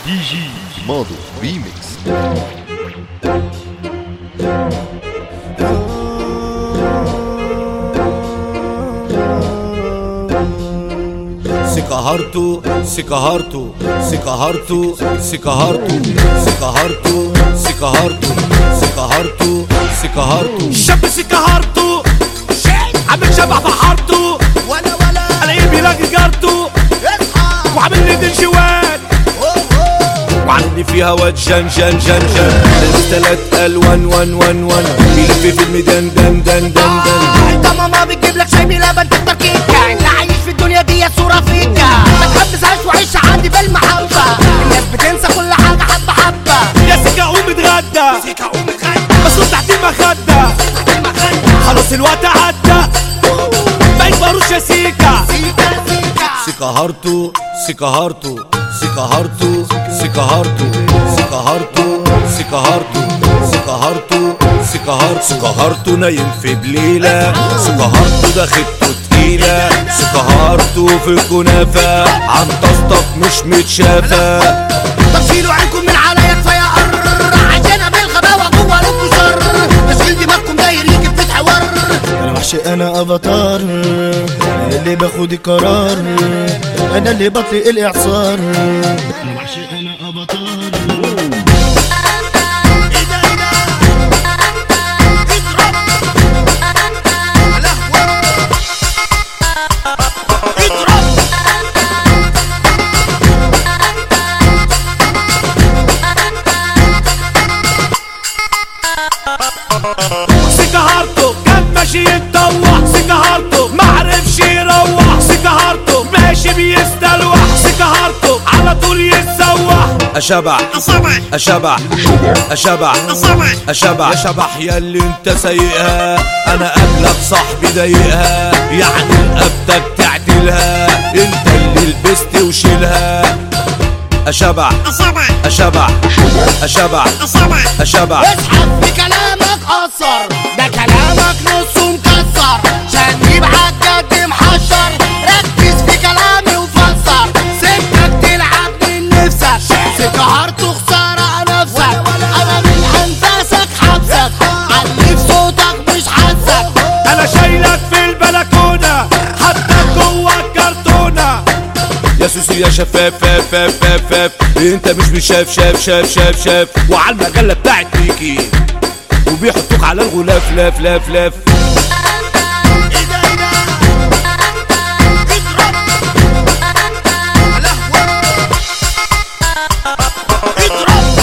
دي جي ماضو ريميكس سكهرتو سكهرتو سكهرتو سكهرتو سكهرتو سكهرتو سكهرتو سكهرتو شاب سكهرتو عامل شبح بحارته ولا ولا الاقيه بيلاقي جارته اصحى وعامل لي دين جوان وعندي فيها واد جن جن جن جن لابس تلات الوان وان وان وان بيلف في الميدان دن دن دن دن انت ماما بتجيب لك شاي بلبن تفطر كيكه انت عايش في الدنيا دي صوره فيكا ما تحبسهاش وعيش عندي بالمحبه الناس بتنسى كل حاجه حبه حبه يا سكة قوم اتغدى سيكا قوم اتغدى بس تحت المخدة خلاص الوقت عدى بقيت بروش يا سيكا سيكا سيكا سكهرتو سكهرتو سكهرتو سكهرتو سكهرتو سكهرتو سكهرتو سكهرتو سكهرتو نايم في بليلة سكهرتو ده خدته تقيلة سكهرتو في الكنافة عن تصطف مش متشافة طب شيلوا عينكم من عليا كفايه قر عشان بالغباوه جوه لكم شر تشغيل دماغكم داير يجي في حوار انا وحش انا افاتار انا اللي باخد القرار انا اللي بطلق الاعصار انا وحش انا افاتار ايه ده ايه ده اضرب يا لهوي اضرب سكهرته كان ماشي يتطوح سكهرته معرفش يروح سكهرته ماشي بيستلوح سكهرته على طول يتسوح أشبع أصبع أشبع أشبع أصبع أشبع يا شبح يا اللي انت سايقها انا قبلك صاحبي ضايقها يعني رقبتك تعدلها انت اللي لبست وشيلها أشبع أصبع أشبع أشبع أصبع أشبع اسحب في كلامك قصر ده كلامك نصه مكسر عشان يبعت جد محشر ركز في كلامي وفسر سيبك تلعب من نفسك سكهرت خسارة نفسك انا من انفاسك حبسك علي في صوتك مش حاسك انا شايلك في البلكونة حتى جوه الكرتونة يا سوسي يا شفاف فاف فاف فاف فاف انت مش بشاف شاف شاف شاف شاف وعلى المجلة بتاعت ميكي وبيحطوك على الغلاف لاف لاف لاف ايه ده ايه ده اضرب يا لهوي اضرب